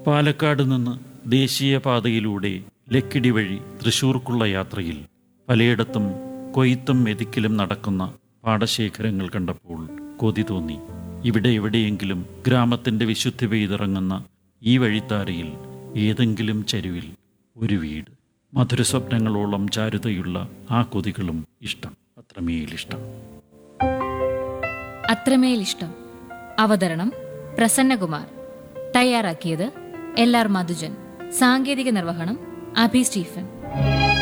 പാലക്കാട് നിന്ന് ദേശീയപാതയിലൂടെ ലക്കിടി വഴി തൃശൂർക്കുള്ള യാത്രയിൽ പലയിടത്തും കൊയ്ത്തും മെതിക്കലും നടക്കുന്ന പാടശേഖരങ്ങൾ കണ്ടപ്പോൾ കൊതി തോന്നി ഇവിടെ എവിടെയെങ്കിലും ഗ്രാമത്തിന്റെ വിശുദ്ധി പെയ്തിറങ്ങുന്ന ഈ വഴിത്താരയിൽ ഏതെങ്കിലും ചരുവിൽ ഒരു വീട് മധുര സ്വപ്നങ്ങളോളം ചാരുതയുള്ള ആ കൊതികളും ഇഷ്ടം അത്രമേലിഷ്ടം അത്രമേൽ ഇഷ്ടം അവതരണം പ്രസന്നകുമാർ തയ്യാറാക്കിയത് എൽ ആർ മധുജൻ സാങ്കേതിക നിർവഹണം അഭി സ്റ്റീഫൻ